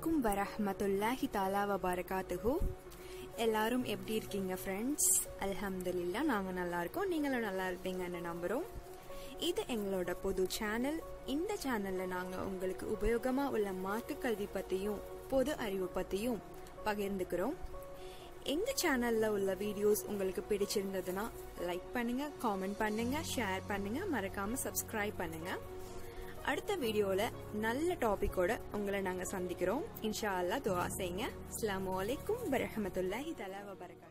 அலைக்கும் வரஹ்மத்துல்லாஹி தாலா வபரகாத்துஹு எல்லாரும் எப்படி இருக்கீங்க ஃப்ரெண்ட்ஸ் அல்ஹம்துலில்லா நாங்கள் நல்லா இருக்கோம் நீங்களும் நல்லா இருப்பீங்கன்னு நம்புகிறோம் இது எங்களோட பொது சேனல் இந்த சேனலில் நாங்கள் உங்களுக்கு உபயோகமாக உள்ள மாற்றுக் கல்வி பற்றியும் பொது அறிவு பற்றியும் பகிர்ந்துக்கிறோம் எங்கள் சேனலில் உள்ள வீடியோஸ் உங்களுக்கு பிடிச்சிருந்ததுன்னா லைக் பண்ணுங்க காமெண்ட் பண்ணுங்க ஷேர் பண்ணுங்க மறக்காம சப்ஸ்கிரைப் பண்ணுங்க அடுத்த வீடியோவில் நல்ல டாபிக்கோட உங்களை நாங்கள் சந்திக்கிறோம் இன்ஷா அல்லா துவா செய்யுங்க அஸ்லாம் வலைக்கும் வரமத்துல்லாஹி தலா வபரகாத்